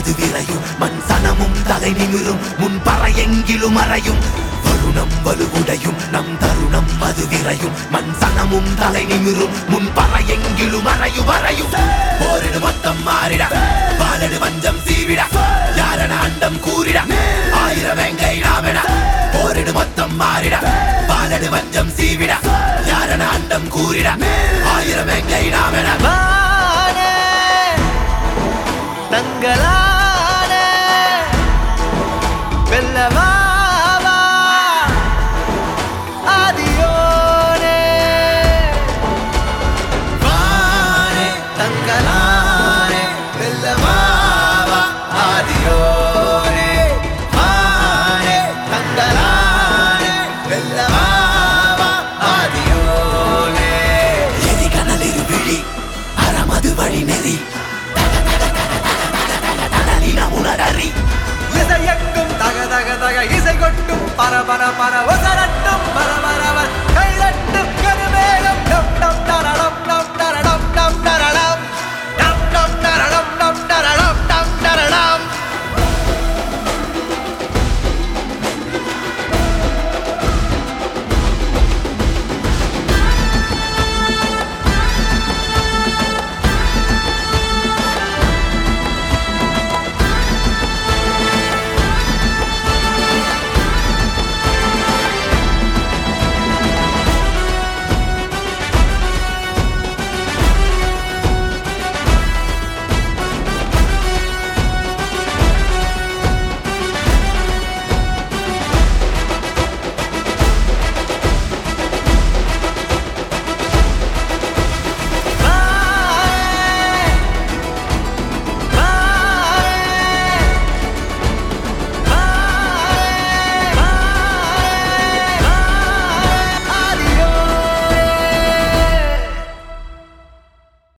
அது விரையும் மண் சனமும் தலை நிமிரும் முன் பறையெங்கிலும் அறையும் வருணம் வலுவுடையும் நம் தருணம் அது விரையும் மண் சனமும் தலை நிமிரும் முன் பறையெங்கிலும் அறையும் அறையும் போரிடு மொத்தம் மாறிட பாலடு வஞ்சம் சீவிட யாரன அண்டம் கூறிட ஆயிரம் வெங்கை நாமென போரிடு மொத்தம் மாறிட பாலடு வஞ்சம் சீவிட யாரன அண்டம் கூறிட ஆயிரம் வெங்கை நாமென வானே தங்களானே வெல்லவாவா ஆதியோனே வானே தங்களானே வெல்லவாவா ஆதியோனே வானே தங்களானே வெல்லவாவா ஆதியோனே எதி கனலிரு விழி அறமது வழி நெறி உணரறி இசையக்கும் தக தக தக இசை கொட்டும் பர பர பர ஒசரட்டும் பர பரவர் கைதட்டும்